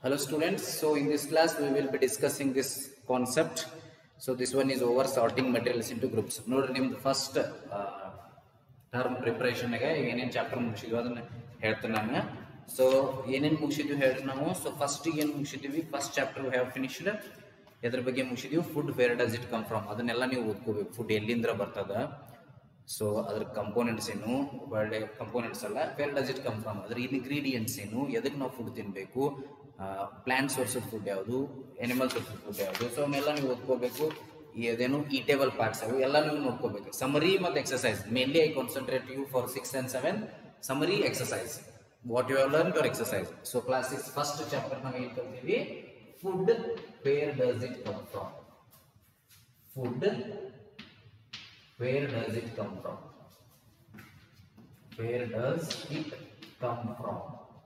Hello students, so in this class we will be discussing this concept. So this one is over sorting materials into groups. ನೋಡ್ರಿ ನಿಮ್ದು first term ಪ್ರಿಪರೇಷನ್ಗೆ ಏನೇನು chapter ಮುಗಿಸಿದ್ವಿ ಅದನ್ನ ಹೇಳ್ತೇನೆ ನಾನು so ಏನೇನು ಮುಗಿಸಿದ್ವಿ ಹೇಳ್ರಿ ನಾವು ಸೊ ಫಸ್ಟ್ ಏನು ಮುಗಿಸಿದ್ವಿ ಫಸ್ಟ್ ಚಾಪ್ಟರ್ ಹ್ಯಾವ್ ಫಿನಿಶ್ಡ್ ಎದ್ರ ಬಗ್ಗೆ ಮುಗಿಸಿದ್ವಿ food where does it come from ಅದನ್ನೆಲ್ಲ ನೀವು ಓದ್ಕೋಬೇಕು ಫುಡ್ ಎಲ್ಲಿಂದ ಬರ್ತದ ಸೊ ಅದ್ರ ಕಂಪೋನೆಂಟ್ಸ್ ಏನು ಒಳ್ಳೆ ಕಂಪೋನೆಂಟ್ಸ್ ಅಲ್ಲ where does it come from ಅದ್ರ ಇಂಗ್ರೀಡಿಯೆಂಟ್ಸ್ ಏನು ಎದಕ್ಕೆ ನಾವು ಫುಡ್ ತಿನ್ನಬೇಕು ಪ್ಲಾಂಟ್ ಸೋರ್ಸಸ್ ಫುಡ್ ಯಾವುದು ಎನಿಮಲ್ ಸೋರ್ಸಸ್ ಫುಡ್ ಯಾವುದು ಸೊ ಅವನ್ನೆಲ್ಲ ನೀವು ಓದ್ಕೋಬೇಕು ಈ ಅದೇನು ಈಟೇಬಲ್ ಪಾರ್ಟ್ಸ್ ಅವು ಎಲ್ಲ ನೀವು ನೋಡ್ಕೋಬೇಕು ಸಮರಿ ಮತ್ತು exercise mainly I concentrate you for six and seven summary exercise what you have learn your exercise so class six first chapter ನಾವು ಏನು ಕಲ್ತೀವಿ food where does it come from food where does it come from where does it come from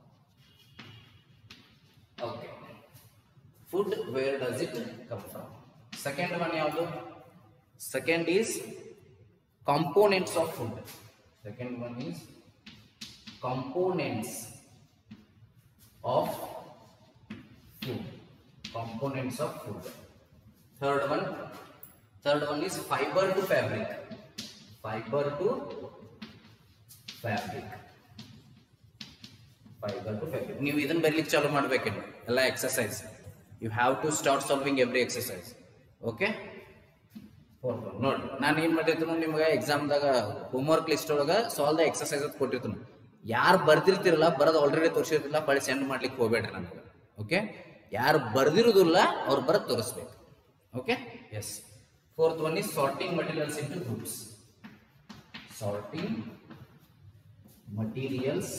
okay food where does it come from second one ಯಾವುದು second is components of food second one is components of food components of food third one third one is fiber to fabric fiber to fabric fiber to fabric ನೀವು ಇದನ್ನ ಬರಲಿಕ್ಕೆ ಚಾಲು ಮಾಡ್ಬೇಕೇನು ಎಲ್ಲ exercise you have to start solving every exercise okay ನೋಡಿ ನಾನು ಏನ್ ಮಾಡಿರ್ತೀನಿ ನಿಮ್ಗೆ ಎಕ್ಸಾಮ್ದಾಗ ಹೋಮ್ವರ್ಕ್ ಲಿಸ್ಟ್ ಒಳಗ ಸಾಲ್ವ್ ದ ಎಕ್ಸಸೈಸ್ ಅಂತ ಕೊಟ್ಟಿರ್ತೀನಿ ಯಾರು ಬರ್ದಿರ್ತಿರಲ್ಲ ಬರೋದು ಆಲ್ರೆಡಿ ತೋರಿಸಿರ್ತಿಲ್ಲ ಬಳಿ ಸೆಂಡ್ ಮಾಡ್ಲಿಕ್ಕೆ ಹೋಗ್ಬೇಡ ನನಗೆ ಓಕೆ ಯಾರು ಬರ್ದಿರೋದಿಲ್ಲ ಅವ್ರು ಬರೋದು ತೋರಿಸ್ಬೇಕು okay yes Fourth one is sorting materials into groups. Sorting materials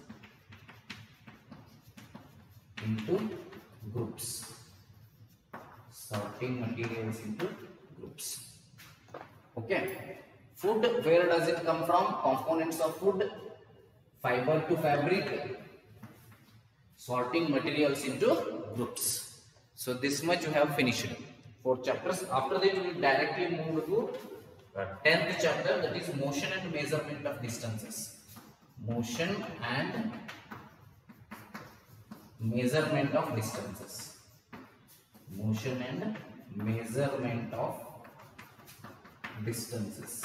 into groups. Sorting materials into groups. Okay. Food, where does it come from? Components of food, fiber to fabric, sorting materials into groups. So this much you have finished. four chapters. After that, we will directly move to uh, tenth chapter, that is motion and measurement of distances. Motion and measurement of distances. Motion and measurement of distances.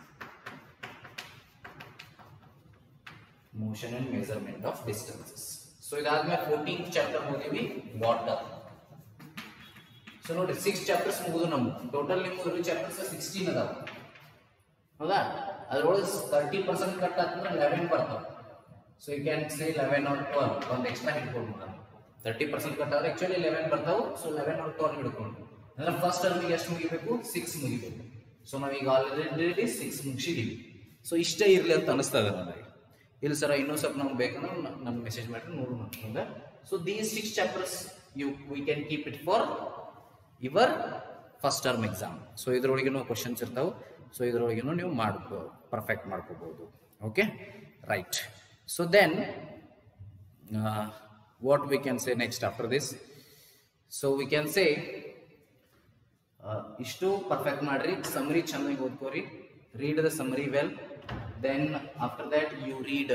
Motion and measurement of distances. So, ಇದಾದ್ಮೇಲೆ fourteenth chapter ಹೋಗಿವಿ water so ನೋಡ್ರಿ six chapters ಮುಗಿದು ನಮ್ಗೆ total ನಿಮ್ಗೆ chapters sixteen ಅದಾವ ಹೌದಾ ಅದ್ರೊಳಗೆ thirty percent cut ಆತಂದ್ರೆ ಲೆವೆನ್ ಬರ್ತಾವ so you can say eleven or twelve ಒಂದು ಎಕ್ಸ್ಟ್ರಾ ಹಿಡ್ಕೊಂಡು ತರ್ಟಿ ಪರ್ಸೆಂಟ್ ಕಟ್ ಆದ್ರೆ ಆಕ್ಚುಲಿ ಲೆವೆನ್ ಬರ್ತಾವ ಸೊ ಲೆವೆನ್ ಆರ್ ಟ್ವೆಲ್ ಹಿಡ್ಕೊಂಡು ಅಂದ್ರೆ ಫಸ್ಟ್ ಟರ್ಮಿಗೆ ಎಷ್ಟು ಮುಗಿಬೇಕು ಸಿಕ್ಸ್ ಮುಗಿಬೇಕು ಸೊ ನಾವೀಗ ಆಲ್ರೆಡಿ ಸಿಕ್ಸ್ ಮುಗಿಸಿದೀವಿ ಸೊ ಇಷ್ಟೇ ಇರಲಿ ಅಂತ ಅನಿಸ್ತದೆ ನನಗೆ ಇಲ್ಲ ಸರ್ ಇನ್ನೂ ಸ್ವಲ್ಪ ನಮ್ಗೆ ಬೇಕಂದ್ರೆ ನಮ್ಗೆ ಮೆಸೇಜ್ ಮಾಡಿ ನೋಡೋಣ ಅಂತಂದ್ರೆ so these six chapters you we can keep it for your first term exam so ಇದ್ರೊಳಗಿನೂ ಕ್ವಶನ್ಸ್ ಇರ್ತಾವೆ ಸೊ ಇದ್ರೊಳಗಿನೂ ನೀವು ಮಾಡ್ಕೋ ಪರ್ಫೆಕ್ಟ್ ಮಾಡ್ಕೋಬೋದು okay right so then what we can say next after this so we can say ಇಷ್ಟು perfect ಮಾಡ್ರಿ summary ಚೆನ್ನಾಗಿ ಓದ್ಕೋರಿ read the summary well then after that you read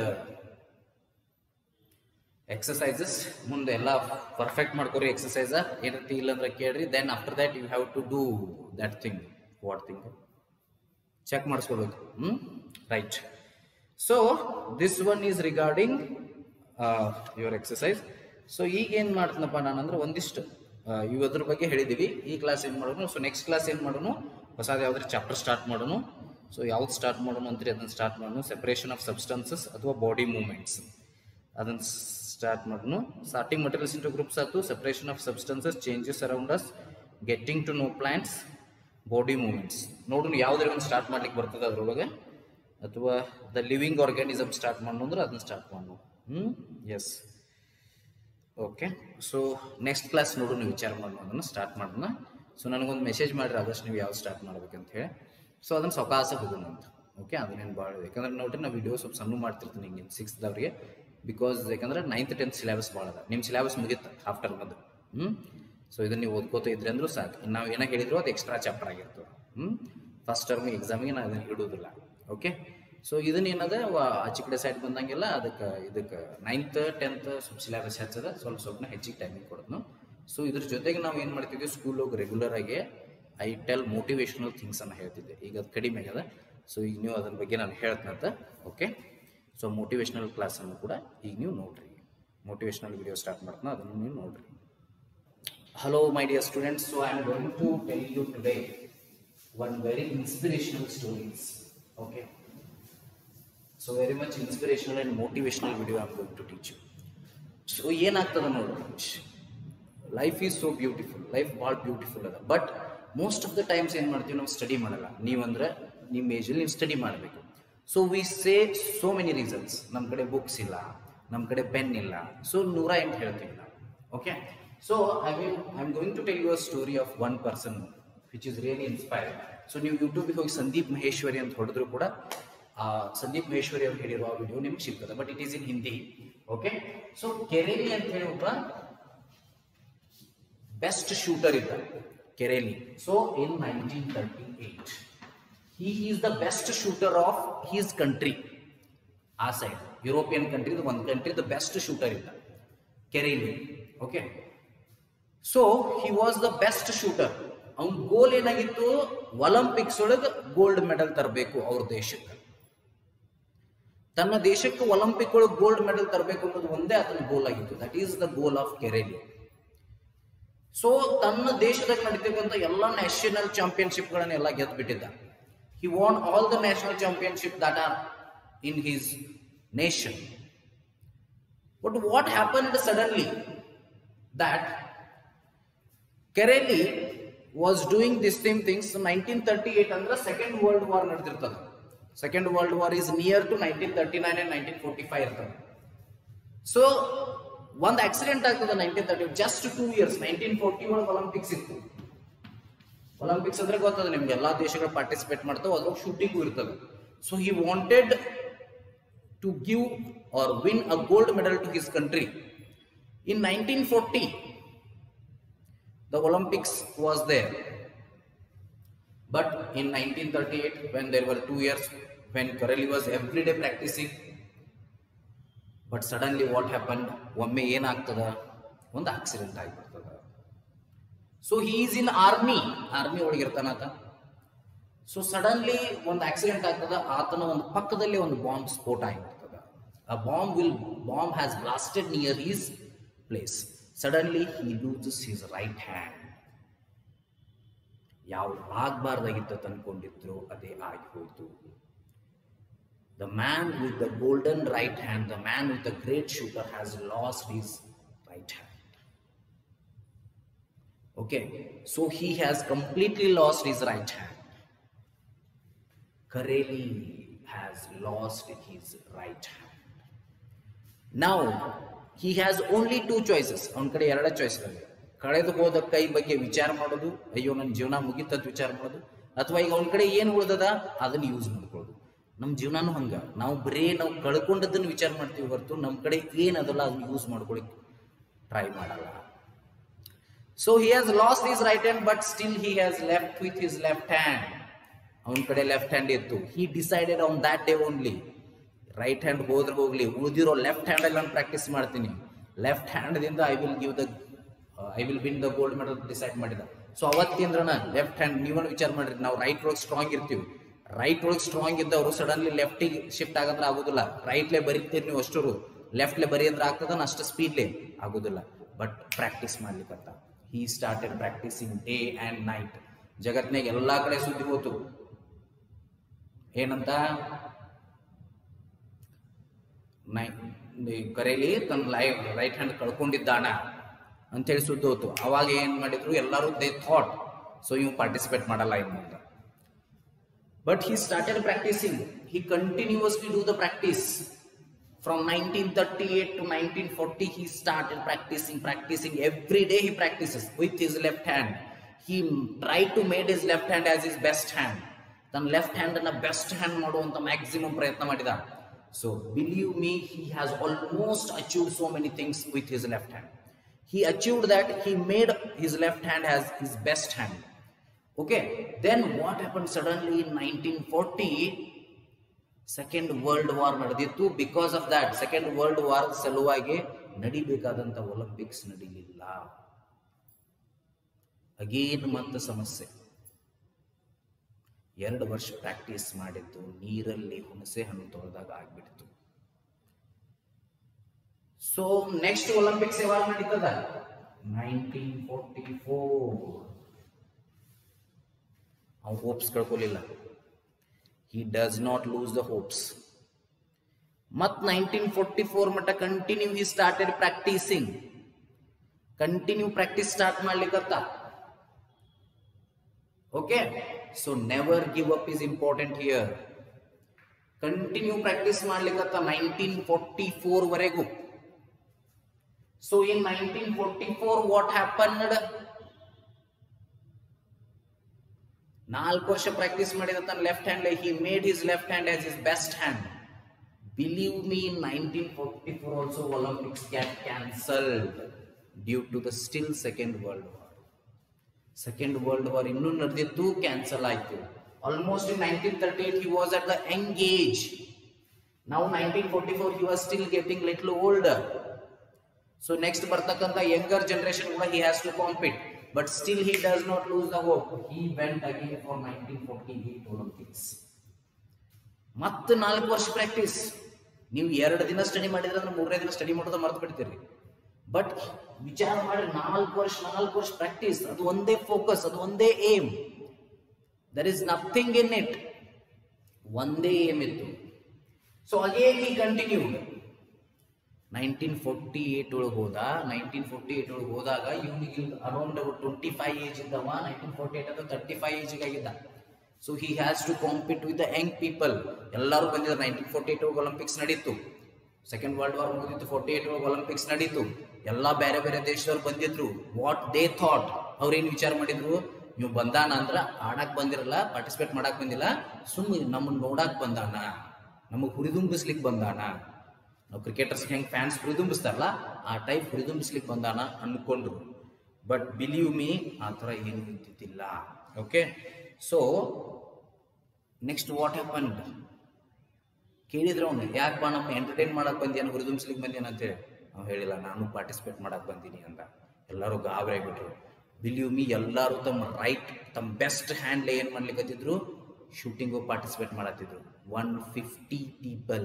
exercises ಮುಂದೆ ಎಲ್ಲ ಪರ್ಫೆಕ್ಟ್ ಮಾಡ್ಕೊರಿ ಎಕ್ಸಸೈಸ ಏನಂತ ಇಲ್ಲಂದ್ರೆ ಕೇಳ್ರಿ then after that you have to do that thing what thing check ಮಾಡಿಸ್ಕೋಬೇಕು hmm right so this one is regarding your exercise so ಈಗ ಏನು ಮಾಡ್ತೀನಪ್ಪ ನಾನಂದ್ರೆ ಒಂದಿಷ್ಟು ಇವು ಅದ್ರ ಬಗ್ಗೆ ಹೇಳಿದ್ದೀವಿ ಈ ಕ್ಲಾಸ್ ಏನು ಮಾಡೋಣ ಸೊ ನೆಕ್ಸ್ಟ್ ಕ್ಲಾಸ್ ಏನು ಮಾಡೋಣ ಹೊಸದು ಯಾವ್ದಾದ್ರು ಚಾಪ್ಟರ್ ಸ್ಟಾರ್ಟ್ ಮಾಡೋಣ ಸೊ ಯಾವ್ದು ಸ್ಟಾರ್ಟ್ ಮಾಡೋಣ ಅಂತೀರಿ ಅದನ್ನು ಸ್ಟಾರ್ಟ್ ಮಾಡೋಣ ಸೆಪರೇಷನ್ ಆಫ್ ಸಬ್ಸ್ಟೆನ್ಸಸ್ ಅಥವಾ ಬಾಡಿ ಮೂವ್ಮೆಂಟ್ಸ್ ಅದನ್ನು ಸ್ಟಾರ್ಟ್ ಮಾಡೋಣ ಸ್ಟಾರ್ಟಿಂಗ್ ಮಟೀರಿಯಲ್ಸ್ ಇಂಟು ಗ್ರೂಪ್ಸ್ ಆಯ್ತು separation of substances changes around us getting to know plants body movements ನೋಡೋಣ ಯಾವುದ್ರ ಒಂದು ಸ್ಟಾರ್ಟ್ ಮಾಡ್ಲಿಕ್ಕೆ ಬರ್ತದೆ ಅದ್ರೊಳಗೆ ಅಥವಾ ದ ಲಿವಿಂಗ್ ಆರ್ಗ್ಯಾನಿಸಮ್ ಸ್ಟಾರ್ಟ್ ಮಾಡೋಣ ಅಂದ್ರೆ ಅದನ್ನ ಸ್ಟಾರ್ಟ್ ಮಾಡೋಣ ಹ್ಞೂ yes okay so next class ನೋಡೋಣ ವಿಚಾರ ಮಾಡೋಣ ಅದನ್ನು ಸ್ಟಾರ್ಟ್ ಮಾಡೋಣ ಸೊ ನನಗೊಂದು ಮೆಸೇಜ್ ಮಾಡಿರಿ ಆದಷ್ಟು ನೀವು ಯಾವ್ದು ಸ್ಟಾರ್ಟ್ ಮಾಡ್ಬೇಕಂತ ಹೇಳಿ ಸೊ ಅದನ್ನು ಸೊಕಾಸ ಹೋಗೋಣ ಅಂತ ಓಕೆ ಅದನ್ನೇನು ಭಾಳ ಯಾಕಂದ್ರೆ ನೋಡ್ರಿ ನಾವು ವಿಡಿಯೋ ಸ್ವಲ್ಪ ಸಣ್ಣ ಮಾಡ್ತಿರ್ತೀನಿ ಹಿಂಗೆ ಸಿಕ್ಸ್ದವ್ರಿಗೆ ಬಿಕಾಸ್ ಯಾಕಂದ್ರೆ ನೈನ್ತ್ ಟೆಂತ್ ಸಿಲೆಬಸ್ ಭಾಳ ಅದ ನಿಮ್ಮ ಸಿಲೆಬಸ್ ಮುಗಿತ್ತು ಆಫ್ಟರ್ ಬಂದು ಹ್ಞೂ ಸೊ ಇದನ್ನ ನೀವು ಓದ್ಕೋತ ಇದ್ರೆ ಅಂದ್ರೂ ಸಾಕು ನಾವು ಏನೋ ಹೇಳಿದ್ರು ಅದು ಎಕ್ಸ್ಟ್ರಾ ಚಾಪ್ಟರ್ ಆಗಿರ್ತದೆ ಹ್ಞೂ ಫಸ್ಟ್ ಟರ್ಮ್ ಎಕ್ಸಾಮಿಗೆ ನಾನು ಅದನ್ನು ಇಡೋದಿಲ್ಲ ಓಕೆ ಸೊ ಇದನ್ನೇನದ ಆಚೆ ಕಡೆ ಸೈಡ್ ಬಂದಂಗೆಲ್ಲ ಅದಕ್ಕೆ ಇದಕ್ಕೆ ನೈನ್ತ್ ಟೆಂತ್ ಸ್ವಲ್ಪ ಸಿಲೆಬಸ್ ಹೆಚ್ಚದ ಸ್ವಲ್ಪ ಸ್ವಲ್ಪ ಹೆಚ್ಚಿಗೆ ಟೈಮಿಂಗ್ ಕೊಡೋದು ಸೊ ಇದ್ರ ಜೊತೆಗೆ ನಾವು ಏನು ಮಾಡ್ತಿದ್ವಿ ಸ್ಕೂಲ್ ಹೋಗಿ ರೆಗ್ಯುಲರ್ ಆಗಿ ಐ ಟೆಲ್ ಮೋಟಿವೇಶನಲ್ ಥಿಂಗ್ಸ್ ಅನ್ನು ಹೇಳ್ತಿದ್ದೆ ಈಗ ಅದು ಕಡಿಮೆ ಆಗ್ಯದ ಸೊ ಈಗ ನೀವು ಅದ್ರ ಬಗ್ಗೆ ನಾನು ಹೇಳ್ತಂತ ಓಕೆ ಸೊ ಮೋಟಿವೇಶನಲ್ ಕ್ಲಾಸನ್ನು ಕೂಡ ಈಗ ನೀವು ನೋಡ್ರಿ ಮೋಟಿವೇಶನಲ್ ವಿಡಿಯೋ ಸ್ಟಾರ್ಟ್ ಮಾಡ್ತಾನೆ ಅದನ್ನು ನೀವು ನೋಡ್ರಿ hello my dear students so I am going to tell you today one very inspirational stories okay so very much inspirational and motivational video I am going to teach you so ಏನಾಗ್ತದೆ ನೋಡ್ರಿ life is so beautiful life ಭಾಳ beautiful ಅದ but most of the times ಏನು ಮಾಡ್ತೀವಿ ನಾವು study ಮಾಡಲ್ಲ ನೀವಂದ್ರೆ ನಿಮ್ಮ ಏಜಲ್ಲಿ ನೀವು ಸ್ಟಡಿ ಮಾಡಬೇಕು so we say so many reasons ನಮ್ಮ ಕಡೆ ಬುಕ್ಸ್ ಇಲ್ಲ ನಮ್ಮ ಕಡೆ ಪೆನ್ ಇಲ್ಲ ಸೊ ನೂರ ಎಂಟು ಹೇಳ್ತೀವಿ ನಾವು okay so I will I am going to tell you a story of one person which is really inspired so ನೀವು ಯೂಟ್ಯೂಬಿಗೆ ಹೋಗಿ ಸಂದೀಪ್ ಮಹೇಶ್ವರಿ ಅಂತ ಹೊಡೆದ್ರು ಕೂಡ ಆ ಸಂದೀಪ್ ಮಹೇಶ್ವರಿ ಅವ್ರು ಹೇಳಿರುವ ವಿಡಿಯೋ ನಿಮ್ಗೆ ಸಿಗ್ತದೆ but it is in Hindi okay so Karoly ಅಂತ ಹೇಳಿ ಒಬ್ಬ ಬೆಸ್ಟ್ ಶೂಟರ್ ಇದ್ದ Karoly so in nineteen thirty eight he is the best shooter of his country ಆ ಸೈಡ್ ಯುರೋಪಿಯನ್ ಕಂಟ್ರಿ ಒಂದು ಕಂಟ್ರಿ ದ ಬೆಸ್ಟ್ ಶೂಟರ್ ಇದ್ದ Karoly okay so he was the best shooter ಅವ್ನ goal ಏನಾಗಿತ್ತು Olympics ಒಳಗೆ gold medal ತರಬೇಕು ಅವ್ರ ದೇಶಕ್ಕೆ ತನ್ನ ದೇಶಕ್ಕೆ ಒಲಿಂಪಿಕ್ ಒಳಗೆ ಗೋಲ್ಡ್ ಮೆಡಲ್ ತರಬೇಕು ಅನ್ನೋದು ಒಂದೇ ಆತನ ಗೋಲ್ ಆಗಿತ್ತು that is the goal of Karoly so ತನ್ನ ದೇಶದಾಗ ನಡೀತಕ್ಕಂಥ ಎಲ್ಲ ನ್ಯಾಷನಲ್ ಚಾಂಪಿಯನ್ಶಿಪ್ಗಳನ್ನೆಲ್ಲ ಗೆದ್ದು ಬಿಟ್ಟಿದ್ದ he won all the national championship that are in his nation but what happened suddenly that Karoly was doing this same things nineteen thirty eight ಅಂದ್ರೆ second world war ನಡೆದಿರ್ತದೆ second world war is near to nineteen thirty nine and nineteen forty five ಇರ್ತದೆ so ಒಂದು accident ಆಗ್ತದೆ nineteen thirty just two years nineteen forty ಒಳಗೆ Olympics ಇತ್ತು Olympics ಅಂದ್ರೆ ಗೊತ್ತದ ನಿಮ್ಗೆ ಎಲ್ಲಾ ದೇಶಗಳು ಪಾರ್ಟಿಸಿಪೇಟ್ ಮಾಡ್ತಾವೆ ಅದ್ರಾಗ ಶೂಟಿಂಗು ಇರ್ತದೆ so he wanted to give or win a gold medal to his country in nineteen forty the Olympics was there. But in 1938, when there were two years, when Corelli was every day practicing, but suddenly what happened? ಒಮ್ಮೆ ಏನಾಗ್ತದ ಒಂದು accident ಆಗಿಬಿಡ್ತದ so he is in army army ಒಳಗಿರ್ತಾನಾತ so suddenly ಒಂದು accident ಆಗ್ತದ ಆತನ ಒಂದು ಪಕ್ಕದಲ್ಲಿ ಒಂದು ಬಾಂಬ್ ಸ್ಫೋಟ ಆಗಿರ್ತದ ಆ bomb will bomb has blasted near his place suddenly he loses his right hand ಯಾವ ಆಗ್ಬಾರ್ದಾಗಿತ್ತು ಅನ್ಕೊಂಡಿದ್ರು ಅದೇ ಆಗಿ ಹೋಯ್ತು the man with the golden right hand the man with the great shooter has lost his right hand okay so he has completely last his right hand Karoly has lost his right hand ನಾವು he has only two choices ಅವನ ಕಡೆ ಎರಡೇ choice ಇದೆ ಕಳೆದು ಹೋದ ಕೈ ಬಗ್ಗೆ ವಿಚಾರ ಮಾಡೋದು ಅಯ್ಯೋ ನನ್ನ ಜೀವನ ಮುಗಿತದ ವಿಚಾರ ಮಾಡೋದು ಅಥವಾ ಈಗ ಅವನ ಕಡೆ ಏನು ಉಳ್ದದ ಅದನ್ನ ಯೂಸ್ ಮಾಡ್ಕೊಳ್ಳೋದು ನಮ್ಮ ಜೀವನನೂ ಹಂಗ ನಾವು ಬರೀ ನಾವು ಕಳ್ಕೊಂಡದನ್ನು ವಿಚಾರ ಮಾಡ್ತೀವಿ ಹೊರತು ನಮ್ಮ ಕಡೆ ಏನದಲ್ಲ ಅದನ್ನ ಯೂಸ್ ಮಾಡ್ಕೊಳಿಕ್ ಟ್ರೈ ಮಾಡಲ್ಲ so he has lost his right hand but still he has left with his left hand ಅವನ ಕಡೆ ಲೆಫ್ಟ್ ಹ್ಯಾಂಡ್ ಇತ್ತು he decided on that day only right hand ಹೋದ್ರೆ ಹೋಗ್ಲಿ ಉಳಿದಿರೋ ಲೆಫ್ಟ್ ಹ್ಯಾಂಡಲ್ಲಿ ನಾನು ಪ್ರಾಕ್ಟೀಸ್ ಮಾಡ್ತೀನಿ ಲೆಫ್ಟ್ ಹ್ಯಾಂಡ್ದಿಂದ I will give the I will win the gold medal decide ಮಾಡಿದ ಸೊ ಅವತ್ತಿಂದ್ರನ ಲೆಫ್ಟ್ ಹ್ಯಾಂಡ್ ನೀವನ್ನ ವಿಚಾರ ಮಾಡ್ರಿ ನಾವು ರೈಟ್ ಒಳಗೆ ಸ್ಟ್ರಾಂಗ್ ಇರ್ತೀವಿ ರೈಟ್ ಒಳಗೆ ಸ್ಟ್ರಾಂಗ್ ಇದ್ದವರು ಸಡನ್ಲಿ ಲೆಫ್ಟಿಗೆ ಶಿಫ್ಟ್ ಆಗಂದ್ರೆ ಆಗೋದಿಲ್ಲ ರೈಟ್ಲೆ ಬರೀತೀರಿ ನೀವು ಅಷ್ಟರು ಲೆಫ್ಟ್ಲೆ ಬರಿ ಅಂದ್ರೆ ಆಗ್ತದ ಅಷ್ಟು ಸ್ಪೀಡ್ಲೆ ಆಗೋದಿಲ್ಲ ಬಟ್ ಪ್ರಾಕ್ಟೀಸ್ ಮಾಡ್ಲಿಕ್ಕಂತ he started practicing day and night ಜಗತ್ನಾಗ ಎಲ್ಲ ಕಡೆ ಸುದ್ದಿ ಹೋತು ಏನಂತ ನೈ ಕರೆಯಲ್ಲಿ ತನ್ನ ಲೈ ರೈಟ್ ಹ್ಯಾಂಡ್ ಕಳ್ಕೊಂಡಿದ್ದಾನ ಅಂತೇಳಿ ಸುದ್ದಿ ಹೋತು ಅವಾಗ ಏನು ಮಾಡಿದ್ರು ಎಲ್ಲರೂ ದೇ ಥಾಟ್ ಸೊ ಇವು ಪಾರ್ಟಿಸಿಪೇಟ್ ಮಾಡಲ್ಲ ಇನ್ನು ಮುಂದೆ but he started practicing he continuously do the practice from nineteen thirty eight to nineteen forty he started practicing practicing every day he practices with his left hand he try to made his left hand as is best hand ತನ್ನ left hand ಅನ್ನ best hand ಮಾಡುವಂತ maximum ಪ್ರಯತ್ನ ಮಾಡಿದ so believe me he has almost achieved so many things with his left hand he achieved that he made his left hand as his best hand okay then what happened suddenly in 1940 second world war ನಡೆದಿತ್ತು because of that second world war ಸಲುವಾಗಿ ನಡಿಬೇಕಾದಂತ Olympics ನಡೀಲಿಲ್ಲ again ಮತ್ತೆ ಸಮಸ್ಯೆ ಎರಡು ವರ್ಷ practice ಮಾಡಿದ್ದು ನೀರಲ್ಲಿ ಹುಣಸೆ ಹಣ್ಣು ತೊಳೆದಾಗ ಆಗ್ಬಿಡ್ತು ಸೊ ನೆಕ್ಸ್ಟ್ ಒಲಿಂಪಿಕ್ಸ್ ಯಾವಾಗ ನಡೀತದ ನೈನ್ಟೀನ್ ಫೋರ್ಟಿ ಫೋರ್ ಅವ್ನು ಹೋಪ್ಸ್ ಕಳ್ಕೊಲಿಲ್ಲ he does not lose the hopes ಮತ್ ನೈನ್ಟೀನ್ ಫೋರ್ಟಿ ಫೋರ್ ಮಟ್ಟ continue he started practicing continue practice start ಮಾಡ್ಲಿಕ್ಕತ್ತ okay so never give up is important here continue practice ಮಾಡ್ಲಿಕ್ಕತ್ತ nineteen forty four ವರೆಗೂ so in nineteen forty four what happened ನಾಲ್ಕು ವರ್ಷ practice ಮಾಡಿದ ತನ್ನ left hand he made his left hand as his best hand believe me in nineteen forty four also Olympics got cancelled due to the still second world war second world war ಇನ್ನೂ ನಡೆದಿತ್ತು cancel ಆಯ್ತು almost in nineteen thirty eight he was at the young age ನಾವು nineteen forty four he was still getting little older so next ಬರ್ತಕ್ಕಂಥ younger generation ಕೂಡ he has to compete but still he does not lose the hope he went again for nineteen forty eight Olympics ಮತ್ತೆ ನಾಲ್ಕು ವರ್ಷ practice ನೀವು ಎರಡು ದಿನ study ಮಾಡಿದ್ರೆ ಅಂದ್ರೆ ಮೂರನೇ ದಿನ ಸ್ಟಡಿ ಮಾಡೋದು ಮರ್ತು ಬಿಡ್ತೀರಿ ಬಟ್ ವಿಚಾರ ಮಾಡಿ ನಾಲ್ಕು ವರ್ಷ ನಾಲ್ಕು ವರ್ಷ ಪ್ರಾಕ್ಟೀಸ್ ಅದು ಒಂದೇ ಫೋಕಸ್ ಅದು ಒಂದೇ aim there is nothing in it ಒಂದೇ ಏಮ್ ಇತ್ತು so again he continued nineteen forty eight ಒಳಗೆ ಹೋದ ನೈನ್ಟೀನ್ ಫೋರ್ಟಿ ಏಟ್ ಒಳಗೆ ಹೋದಾಗ ಇವನಿಗೆ ಅರೌಂಡ್ ಟ್ವೆಂಟಿ ಫೈವ್ ಏಜ್ ಇದ್ದವ ನೈನ್ಟೀನ್ ಫೋರ್ಟಿ ಏಟ್ ಅಂದ್ರೆ ತರ್ಟಿ ಫೈವ್ ಏಜ್ಗೆ ಆಗಿದ್ದ so he has to compete with the young people ಎಲ್ಲರೂ ಬಂದಿದ್ದಾರೆ ನೈನ್ಟೀನ್ ಫೋರ್ಟಿ ಏಟ್ ಒಳಗೆ ಒಲಿಂಪಿಕ್ಸ್ ನಡೀತು ಸೆಕೆಂಡ್ ವರ್ಲ್ಡ್ ವಾರ್ ಮುಗಿದಿತ್ತು ಫೋರ್ಟಿ ಏಟ್ ಒಳಗೆ ಒಲಿಂಪಿಕ್ಸ್ ನಡೀತು ಎಲ್ಲ ಬೇರೆ ಬೇರೆ ದೇಶದವ್ರು ಬಂದಿದ್ರು ವಾಟ್ ದೇ ಥಾಟ್ ಅವ್ರೇನು ವಿಚಾರ ಮಾಡಿದ್ರು ನೀವು ಬಂದಾನ ಅಂದ್ರ ಆಡಕ್ ಬಂದಿರಲ್ಲ ಪಾರ್ಟಿಸಿಪೇಟ್ ಮಾಡಕ್ ಬಂದಿಲ್ಲ ಸುಮ್ಮನೆ ನಮ್ಮನ್ನ ನೋಡಕ್ ಬಂದಾನ ನಮಗೆ ಹುರಿದುಂಬಿಸ್ಲಿಕ್ಕೆ ಬಂದಾನ ನಾವು ಕ್ರಿಕೆಟರ್ಸ್ ಹೆಂಗೆ ಫ್ಯಾನ್ಸ್ ಹುರಿದುಂಬಿಸ್ತಾರಲ್ಲ ಆ ಟೈಪ್ ಹುರಿದುಂಬಿಸ್ಲಿಕ್ಕೆ ಬಂದಾನ ಅನ್ಕೊಂಡ್ರು ಬಟ್ ಬಿಲೀವ್ ಮೀ ಆ ಥರ ಏನು ನಿಂತಿದ್ದಿಲ್ಲ okay so next what happened ಕೇಳಿದ್ರು ಅವ್ನು ಯಾಕೆ ಬಾ ನಮ್ಮ ಎಂಟರ್ಟೈನ್ ಮಾಡಕ್ ಬಂದೇನು ಹುರಿದುಂಬಿಸ್ಲಿಕ್ಕೆ ಬಂದೇನು ಅಂತೇಳಿ ಅವ್ನು ಹೇಳಿಲ್ಲ ನಾನು ಪಾರ್ಟಿಸಿಪೇಟ್ ಮಾಡಕ್ ಬಂದೀನಿ ಅಂತ ಎಲ್ಲರೂ ಗಾಬರಿ ಆಗ್ಬಿಟ್ರು ಬಿಲೀವ್ ಮೀ ಎಲ್ಲರೂ ತಮ್ಮ ರೈಟ್ ತಮ್ಮ ಬೆಸ್ಟ್ ಹ್ಯಾಂಡ್ ಏನು ಮಾಡ್ಲಿಕ್ಕತ್ತಿದ್ರು ಶೂಟಿಂಗು ಪಾರ್ಟಿಸಿಪೇಟ್ ಮಾಡತ್ತಿದ್ರು one fifty people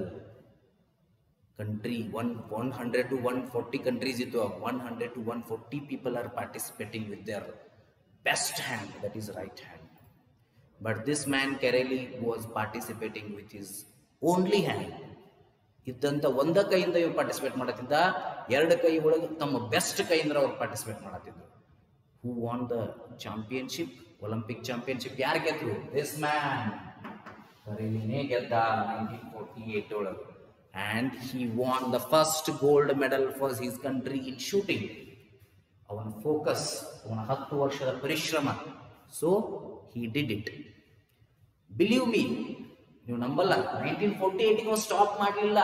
country one 100 to 140 countries itu 100 to 140 people are participating with their best hand that is right hand but this man Kereli was participating with his only hand ಇದ್ದಂತ ಒಂದ ಕೈಯಿಂದ ಇವ್ರು participate ಮಾಡತ್ತಿದ್ದ ಎರಡು ಕೈ ಒಳಗೆ ತಮ್ಮ best ಕೈಯಿಂದ ಅವ್ರು ಪಾರ್ಟಿಸಿಪೇಟ್ ಮಾಡತ್ತಿದ್ರು who won the championship Olympic championship ಯಾರು ಗೆದ್ರು ದಿಸ್ ಮ್ಯಾನ್ ಕರೇಲಿನೇ ಗೆದ್ದ ನೈನ್ಟೀನ್ ಫೋರ್ಟಿ ಏಟ್ ಒಳಗೆ and he won the first gold medal for his country in shooting ಅವನ ಫೋಕಸ್ ಅವನ ಹತ್ತು ವರ್ಷದ ಪರಿಶ್ರಮ so he did it believe me ನೀವು ನಂಬಲ್ಲ ನೈನ್ಟೀನ್ ಫೋರ್ಟಿ ಏಟಿಗೆ ಸ್ಟಾಪ್ ಮಾಡಲಿಲ್ಲ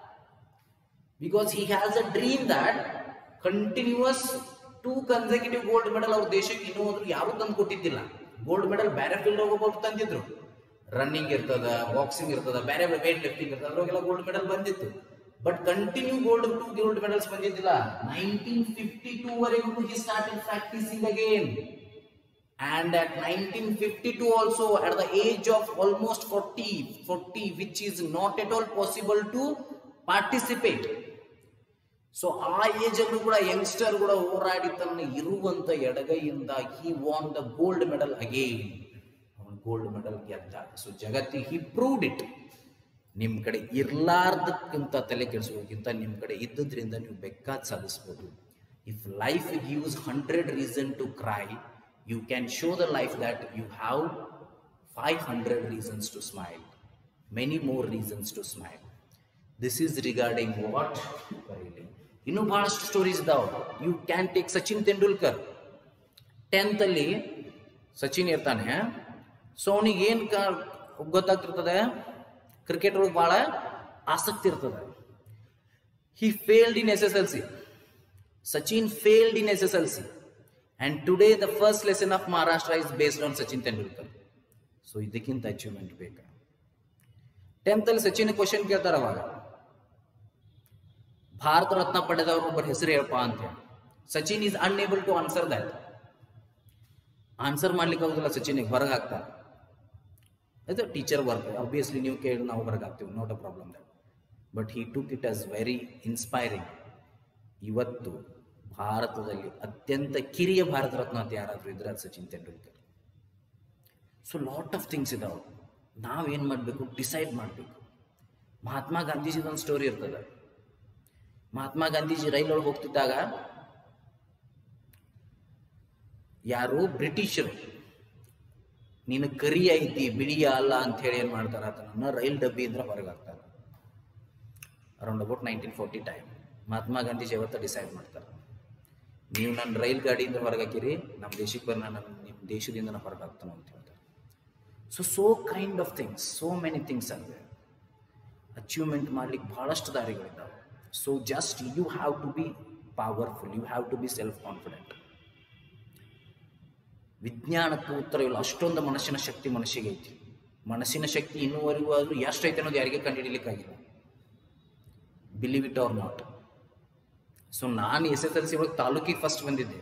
because he has a dream that continues two consecutive gold medal ಅವ್ರ ದೇಶಕ್ಕೆ ಇನ್ನೂ ಹೋದ್ರು ಯಾರು ತಂದು ಕೊಟ್ಟಿದ್ದಿಲ್ಲ ಗೋಲ್ಡ್ ಮೆಡಲ್ ಬೇರೆ ಫೀಲ್ಡ್ ಒಬ್ಬೊಬ್ರು ತಂದಿದ್ರು ರನ್ನಿಂಗ್ ಇರ್ತದ ಬಾಕ್ಸಿಂಗ್ ಇರ್ತದ ಬೇರೆ ವೇಟ್ ಲಿಫ್ಟಿಂಗ್ ಇರ್ತದ ಅದ್ರೊಳಗೆಲ್ಲ ಗೋಲ್ಡ್ ಮೆಡಲ್ ಬಂದಿತ್ತು but continue gold two gold medals ಬಂದಿದ್ದಿಲ್ಲ ನೈನ್ಟೀನ್ ಫಿಫ್ಟಿ ಟೂ ವರೆಗೂ he started practicing again and at 1952 also at the age of almost 40 40 which is not at all possible to participate so ಆ age ಅಲ್ಲೂ ಕೂಡ youngster ಕೂಡ ಹೋರಾಡಿ ತನ್ನ ಇರುವಂತ ಎಡಗೈಯಿಂದ he won the gold medal again ಅವನು ಗೋಲ್ಡ್ ಮೆಡಲ್ ಗೆದ್ದ ಸೊ ಜಗತ್ತಿಗೆ ಹಿ ಪ್ರೂವ್ಡ್ ಇಟ್ ನಿಮ್ಮ ಕಡೆ ಇರ್ಲಾರ್ದಕ್ಕಿಂತ ತಲೆ ಕೆಡಿಸೋಕ್ಕಿಂತ ನಿಮ್ಮ ಕಡೆ ಇದ್ದದ್ರಿಂದ ನೀವು ಬೇಕಾದ ಸಾಧಿಸ್ಬೋದು if life gives hundred reason to cry you can show the life that you have five hundred reasons to smile many more reasons to smile this is regarding what Karoly ಇನ್ನೂ ಬಹಳಷ್ಟು ಸ್ಟೋರೀಸ್ ಇದಾವೆ you can take Sachin Tendulkar tenth ಅಲ್ಲಿ ಸಚಿನ್ ಇರ್ತಾನೆ so ಅವನಿಗೆ ಏನು ಕ ಗೊತ್ತಾಗ್ತಿರ್ತದೆ cricket ಒಳಗೆ ಭಾಳ ಆಸಕ್ತಿ ಇರ್ತದೆ he failed in S S L C Sachin failed in S S L C and today the first lesson of Maharashtra is based on Sachin Tendulkar so ಇದಕ್ಕಿಂತ ಅಚೀವ್ಮೆಂಟ್ ಬೇಕಾ ಟೆಂತಲ್ಲಿ ಸಚಿನ್ ಕ್ವಶನ್ ಕೇಳ್ತಾರ ಅವಾಗ ಭಾರತ ರತ್ನ ಪಡೆದವರು ಒಬ್ಬರ ಹೆಸರು ಹೇಳಪ್ಪ ಅಂತ ಹೇಳಿ Sachin is unable to answer that answer ಮಾಡ್ಲಿಕ್ಕೆ ಆಗುದಿಲ್ಲ ಸಚಿನ್ಗೆ ಹೊರಗೆ ಹಾಕ್ತಾರೆ ಅದು ಟೀಚರ್ ವರ್ಕ್ ಆಬ್ವಿಯಸ್ಲಿ ನೀವು ಕೇಳಿ ನಾವು ಹೊರಗೆ ಹಾಕ್ತೀವಿ not a problem that but he took it as very inspiring ಇವತ್ತು ಭಾರತದಲ್ಲಿ ಅತ್ಯಂತ ಕಿರಿಯ ಭಾರತ ರತ್ನ ಅಂತ ಯಾರಾದರೂ ಇದ್ರೆ ಅದು Sachin Tendulkar so lot of things ಇದಾವೆ ನಾವೇನು ಮಾಡಬೇಕು ಡಿಸೈಡ್ ಮಾಡಬೇಕು ಮಹಾತ್ಮ ಗಾಂಧೀಜಿದೊಂದು ಸ್ಟೋರಿ ಇರ್ತದೆ ಮಹಾತ್ಮ ಗಾಂಧೀಜಿ ರೈಲೊಳಗೆ ಹೋಗ್ತಿದ್ದಾಗ ಯಾರು ಬ್ರಿಟಿಷರು ನೀನು ಕರಿ ಐತಿ ಬಿಳಿಯ ಅಲ್ಲ ಅಂತ ಹೇಳಿ ಏನು ಮಾಡ್ತಾರೆ ಆತನನ್ನ ರೈಲ್ ಡಬ್ಬಿಯಿಂದ ಹೊರಗೆ ಹಾಕ್ತಾರೆ around about nineteen forty time Mahatma Gandhiji ಯಾವತ್ತ ಡಿಸೈಡ್ ಮಾಡ್ತಾರೆ ನೀವು ನನ್ನ ರೈಲ್ ಗಾಡಿಯಿಂದ ಹೊರಗೆ ಹಾಕಿರಿ ನಮ್ಮ ದೇಶಕ್ಕೆ ಬರ ನಾನು ನಿಮ್ಮ ದೇಶದಿಂದ ನಾನು ಹೊರಗೆ ಹಾಕ್ತಾನೆ ಅಂತ ಹೇಳ್ತಾರೆ so so kind of things so many things ಆಗಿವೆ ಅಚೀವ್ಮೆಂಟ್ ಮಾಡ್ಲಿಕ್ಕೆ ಭಾಳಷ್ಟು ದಾರಿಗಳಿದ್ದಾವೆ so just you have to be powerful you have to be self confident ವಿಜ್ಞಾನಕ್ಕೆ ಉತ್ತರ ಇಲ್ಲ ಅಷ್ಟೊಂದು ಮನಸ್ಸಿನ ಶಕ್ತಿ ಮನಸ್ಸಿಗೆ ಐತಿ ಮನಸ್ಸಿನ ಶಕ್ತಿ ಇನ್ನೂವರೆಗೂ ಆದರೂ ಎಷ್ಟೈತೆ ಅನ್ನೋದು ಯಾರಿಗೆ ಕಂಡುಹಿಡಿಲಿಕ್ಕಾಗಿಲ್ಲ believe it or not so ನಾನು ಎಸ್ ಎಸ್ ಎಲ್ ಸಿ ಒಳಗೆ ತಾಲೂಕಿಗೆ ಫಸ್ಟ್ ಬಂದಿದ್ದೆ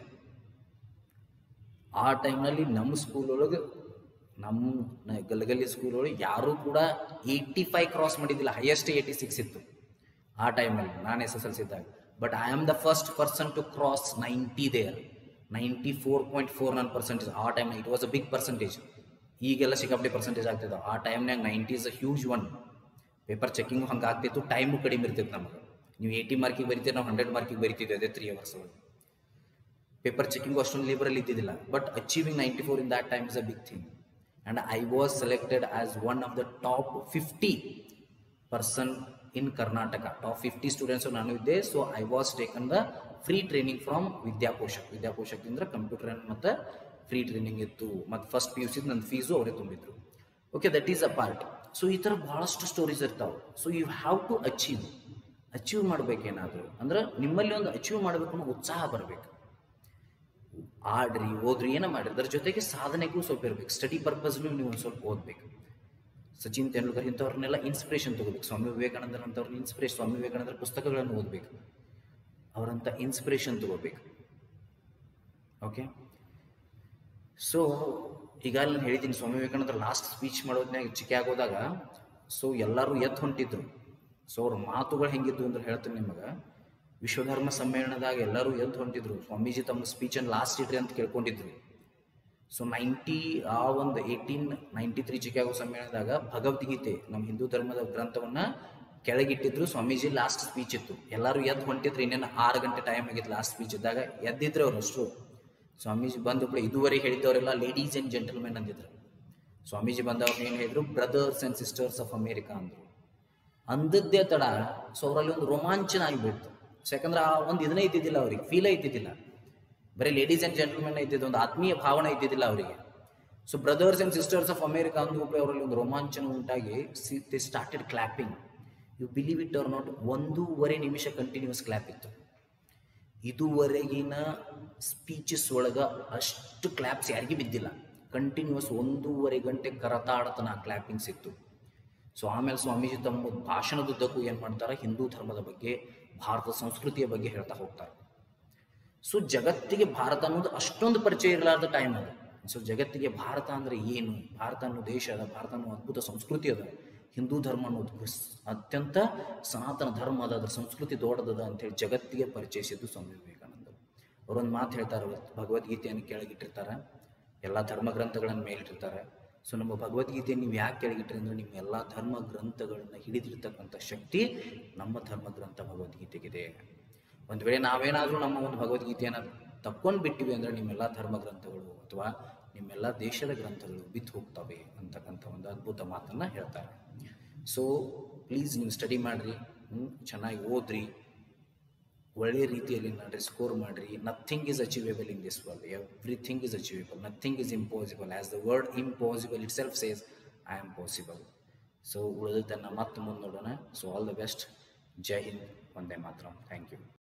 ಆ ಟೈಮ್ನಲ್ಲಿ ನಮ್ಮ ಸ್ಕೂಲ್ ಒಳಗೆ ನಮ್ಮ ನ- ಗಲಗಲಿ ಸ್ಕೂಲ್ ಒಳಗೆ ಯಾರೂ ಕೂಡ ಏಯ್ಟಿ ಫೈವ್ ಕ್ರಾಸ್ ಮಾಡಿದ್ದಿಲ್ಲ ಹೈಯೆಸ್ಟ್ ಏಯ್ಟಿ ಸಿಕ್ಸ್ ಇತ್ತು ಆ ಟೈಮಲ್ಲಿ ನಾನು ಎಸ್ ಎಸ್ ಎಲ್ ಸಿ ಇದ್ದಾಗ but I am the first person to cross ninety there ninety four point four none percentage ಆ time it was a big percentage ಈಗೆಲ್ಲ ಸಿಕ್ಕಾಪಟ್ಟೆ percentage ಆಗ್ತಿದ್ದ ಆ ಟೈಮ್ನಾಗ ninety is a huge one paper checking ಹಂಗೆ ಆಗ್ತಿತ್ತು time ಕಡಿಮೆ ಇರ್ತಿತ್ತು ನಮಗೆ ನೀವು ಏಯ್ಟಿ ಮಾರ್ಕಿಗೆ ಬರಿತೀರಿ ನಾವು ಹಂಡ್ರೆಡ್ ಮಾರ್ಕಿಗೆ ಬರಿತಿದ್ವಿ ಅದೇ ತ್ರೀ ಅವರ್ಸ್ ಒಳಗೆ ಪೇಪರ್ ಚೆಕಿಂಗು ಅಷ್ಟೊಂದು ಲಿಬರಲ್ ಇದ್ದಿದ್ದಿಲ್ಲ but achieving ninety four in that time is a big thing and I was selected as one of the top fifty person in Karnataka top fifty students ನಾನು ಇದ್ದೆ so I was taken the free training from Vidyaposhak ವಿದ್ಯಾಪೋಷಕದಿಂದ computer ಮತ್ತು free training ಇತ್ತು ಮತ್ತು first P U C ನನ್ನ fees ಅವರೇ ತುಂಬಿದ್ರು okay that is a part so ಈ ಥರ ಭಾಳಷ್ಟು ಸ್ಟೋರೀಸ್ ಇರ್ತಾವೆ so you have to achieve achieve ಮಾಡ್ಬೇಕೇನಾದರೂ ಅಂದ್ರೆ ನಿಮ್ಮಲ್ಲಿ ಒಂದು ಅಚೀವ್ ಮಾಡಬೇಕು ಅನ್ನೋ ಉತ್ಸಾಹ ಬರಬೇಕು ಆಡ್ರಿ ಓದ್ರಿ ಏನೋ ಮಾಡ್ರಿ ಅದ್ರ ಜೊತೆಗೆ ಸಾಧನೆಗೂ ಸ್ವಲ್ಪ ಇರಬೇಕು ಸ್ಟಡಿ ಪರ್ಪಸ್ನು ನೀವು ಒಂದು ಸ್ವಲ್ಪ ಓದಬೇಕು ಸಚಿನ್ ತೆಂಡೂಲ್ಕರ್ ಇಂಥವ್ರನ್ನೆಲ್ಲ ಇನ್ಸ್ಪಿರೇಷನ್ ತಗೋಬೇಕು ಸ್ವಾಮಿ ವಿವೇಕಾನಂದರ್ ಅಂಥವ್ರನ್ನ ಇನ್ಸ್ಪಿರೇಷನ್ ಸ್ವಾಮಿ ವಿವೇಕಾನಂದರ ಪುಸ್ತಕಗಳನ್ನು ಓದಬೇಕು ಅವರಂಥ ಇನ್ಸ್ಪಿರೇಷನ್ ತಗೋಬೇಕು ಓಕೆ ಸೊ ಈಗ ಅಲ್ಲಿ ನಾನು ಹೇಳಿದ್ದೀನಿ ಸ್ವಾಮಿ ವಿವೇಕಾನಂದ್ರ ಲಾಸ್ಟ್ ಸ್ಪೀಚ್ ಮಾಡೋದ್ನಾಗ ಚಿಕ್ಕ ಆಗೋದಾಗ ಸೊ ಎಲ್ಲರೂ ಎದ್ದು ಹೊಂಟಿದ್ರು ಸೊ ಅವ್ರ ಮಾತುಗಳು ಹೆಂಗಿದ್ವು ಅಂದ್ರೆ ಹೇಳ್ತೀನಿ ನಿಮಗೆ ವಿಶ್ವಧರ್ಮ ಸಮ್ಮೇಳನದಾಗ ಎಲ್ಲರೂ ಎದ್ದು ಹೊಂಟಿದ್ರು ಸ್ವಾಮೀಜಿ ತಮ್ಮ ಸ್ಪೀಚನ್ನು ಲಾಸ್ಟ್ ಇಡ್ರಿ ಅಂತ ಕೇಳ್ಕೊಂಡಿದ್ರು ಸೊ ನೈಂಟಿ ಆ ಒಂದು ಏಯ್ಟೀನ್ ನೈಂಟಿ ತ್ರೀ ಚಿಕಾಗೋ ಸಮ್ಮೇಳನದಾಗ ಭಗವದ್ಗೀತೆ ನಮ್ಮ ಹಿಂದೂ ಧರ್ಮದ ಗ್ರಂಥವನ್ನ ಕೆಳಗಿಟ್ಟಿದ್ರು ಸ್ವಾಮೀಜಿ ಲಾಸ್ಟ್ ಸ್ಪೀಚ್ ಇತ್ತು ಎಲ್ಲರೂ ಎದ್ದು ಹೊಂಟಿದ್ರು ಇನ್ನೇನು ಆರು ಗಂಟೆ ಟೈಮ್ ಆಗಿತ್ತು ಲಾಸ್ಟ್ ಸ್ಪೀಚ್ ಇದ್ದಾಗ ಎದ್ದಿದ್ರು ಅವ್ರು ಅಷ್ಟು ಸ್ವಾಮೀಜಿ ಬಂದು ಕೂಡ ಇದುವರೆಗೆ ಹೇಳಿದವರೆಲ್ಲ ಲೇಡೀಸ್ ಆ್ಯಂಡ್ ಜೆಂಟಲ್ಮೆನ್ ಅಂದಿದ್ರು ಸ್ವಾಮೀಜಿ ಬಂದವ್ರು ಏನು ಹೇಳಿದ್ರು brothers and sisters of America ಅಂದರು ಅಂದದ್ದೇ ತಡ ಸೊ ಅವರಲ್ಲಿ ಒಂದು ರೋಮಾಂಚನ ಆಗಿಬಿಡ್ತು ಯಾಕಂದ್ರೆ ಆ ಒಂದು ಇದನ್ನೇ ಇದ್ದಿದ್ದಿಲ್ಲ ಅವ್ರಿಗೆ ಫೀಲ್ ಇದ್ದಿದ್ದಿಲ್ಲ ಬರೀ ಲೇಡೀಸ್ ಆ್ಯಂಡ್ ಜೆಂಟಲ್ಮೆನ್ ಇದ್ದಿದ್ದು ಒಂದು ಆತ್ಮೀಯ ಭಾವನೆ ಇದ್ದಿದ್ದಿಲ್ಲ ಅವರಿಗೆ so brothers and sisters of America ಅಂದ ಒಬ್ಬರು ಅವರಲ್ಲಿ ಒಂದು ರೋಮಾಂಚನ ಉಂಟಾಗಿ see they started clapping you believe it or not ಒಂದೂವರೆ ನಿಮಿಷ ಕಂಟಿನ್ಯೂಸ್ ಕ್ಲಾಪ್ ಇತ್ತು ಇದುವರೆಗಿನ ಸ್ಪೀಚಸ್ ಒಳಗೆ ಅಷ್ಟು ಕ್ಲಾಪ್ಸ್ ಯಾರಿಗೂ ಬಿದ್ದಿಲ್ಲ ಕಂಟಿನ್ಯೂಸ್ ಒಂದೂವರೆ ಗಂಟೆ ಕರತಾಡತನ ಕ್ಲಾಪಿಂಗ್ಸ್ ಇತ್ತು ಸೊ ಆಮೇಲೆ ಸ್ವಾಮೀಜಿ ತಮ್ಮ ಭಾಷಣದುದ್ದಕ್ಕೂ ಏನು ಮಾಡ್ತಾರೆ ಹಿಂದೂ ಧರ್ಮದ ಬಗ್ಗೆ ಭಾರತದ ಸಂಸ್ಕೃತಿಯ ಬಗ್ಗೆ ಹೇಳ್ತಾ ಹೋಗ್ತಾರೆ ಸೊ ಜಗತ್ತಿಗೆ ಭಾರತ ಅನ್ನೋದು ಅಷ್ಟೊಂದು ಪರಿಚಯ ಇರಲಾರ್ದ ಟೈಮ್ ಅದು ಸೊ ಜಗತ್ತಿಗೆ ಭಾರತ ಅಂದರೆ ಏನು ಭಾರತ ಅನ್ನೋ ದೇಶ ಅದ ಭಾರತ ಅನ್ನೋ ಅದ್ಭುತ ಸಂಸ್ಕೃತಿ ಅದ ಹಿಂದೂ ಧರ್ಮ ಅನ್ನೋದು ಸ್- ಅತ್ಯಂತ ಸನಾತನ ಧರ್ಮ ಅದ ಅದ್ರ ಸಂಸ್ಕೃತಿ ದೊಡ್ಡದದ ಅಂತೇಳಿ ಜಗತ್ತಿಗೆ ಪರಿಚಯಿಸಿದ್ದು ಸ್ವಾಮಿ ವಿವೇಕಾನಂದರು ಅವರೊಂದು ಮಾತು ಹೇಳ್ತಾರೆ ಅವತ್ತು ಭಗವದ್ಗೀತೆಯನ್ನು ಕೆಳಗಿಟ್ಟಿರ್ತಾರೆ ಎಲ್ಲ ಧರ್ಮ ಗ್ರಂಥಗಳನ್ನು ಮೇಲಿಟ್ಟಿರ್ತಾರೆ ಸೊ ನಮ್ಮ ಭಗವದ್ಗೀತೆಯನ್ನು ನೀವು ಯಾಕೆ ಕೆಳಗಿಟ್ರಿ ಅಂದರೆ ನಿಮ್ಮ ಎಲ್ಲ ಧರ್ಮ ಗ್ರಂಥಗಳನ್ನು ಹಿಡಿದಿರ್ತಕ್ಕಂಥ ಶಕ್ತಿ ನಮ್ಮ ಧರ್ಮ ಗ್ರಂಥ ಭಗವದ್ಗೀತೆಗಿದೆ ಒಂದು ವೇಳೆ ನಾವೇನಾದರೂ ನಮ್ಮ ಒಂದು ಭಗವದ್ಗೀತೆಯನ್ನು ತಕ್ಕೊಂಡು ಬಿಟ್ಟಿವಿ ಅಂದರೆ ನಿಮ್ಮೆಲ್ಲ ಧರ್ಮ ಗ್ರಂಥಗಳು ಅಥವಾ ನಿಮ್ಮೆಲ್ಲ ದೇಶದ ಗ್ರಂಥಗಳು ಬಿದ್ದು ಹೋಗ್ತವೆ ಅಂತಕ್ಕಂಥ ಒಂದು ಅದ್ಭುತ ಮಾತನ್ನು ಹೇಳ್ತಾರೆ ಸೊ ಪ್ಲೀಸ್ ನೀವು ಸ್ಟಡಿ ಮಾಡಿರಿ ಚೆನ್ನಾಗಿ ಓದ್ರಿ ಒಳ್ಳೆಯ ರೀತಿಯಲ್ಲಿ ನಡ್ರಿ ಸ್ಕೋರ್ ಮಾಡಿರಿ nothing is achievable in this world everything is achievable nothing is impossible as the word impossible itself says I am possible so ಉಳಿದದ್ದನ್ನು ಮತ್ತೆ ಮುಂದೆ ನೋಡೋಣ so all the best Jai Hind ಒಂದೇ ಮಾತ್ರ ಥ್ಯಾಂಕ್ ಯು